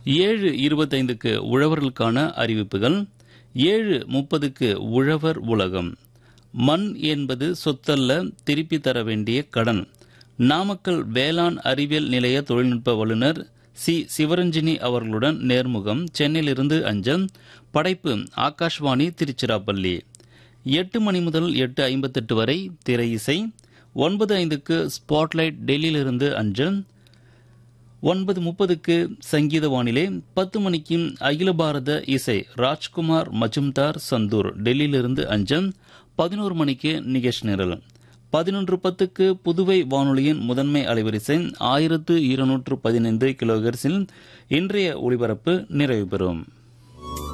ஏழு இருபத்தைந்துக்கு உழவர்களுக்கான அறிவிப்புகள் ஏழு முப்பதுக்கு உழவர் உலகம் மண் என்பது சொத்தல்ல திருப்பி தர வேண்டிய கடன் நாமக்கல் வேளாண் அறிவியல் நிலைய தொழில்நுட்ப வல்லுநர் சி சிவரஞ்சினி அவர்களுடன் நேர்முகம் சென்னையிலிருந்து அஞ்சல் படைப்பு ஆகாஷ்வாணி திருச்சிராப்பள்ளி எட்டு மணி முதல் எட்டு ஐம்பத்தெட்டு வரை திரை இசை ஒன்பது ஐந்துக்கு ஸ்பாட்லைட் டெல்லியிலிருந்து அஞ்சல் ஒன்பது முப்பதுக்கு சங்கீத வானிலை பத்து மணிக்கு அகில பாரத இசை ராஜ்குமார் மஜும்தார் சந்தூர் டெல்லியிலிருந்து அஞ்சல் பதினோரு மணிக்கு நிகேஷ் நிரல் பதினொன்று பத்துக்கு புதுவை வானொலியின் முதன்மை அலைவரிசை ஆயிரத்து இருநூற்று பதினைந்து கிலோகர்ஸில் இன்றைய ஒளிபரப்பு நிறைவு பெறும்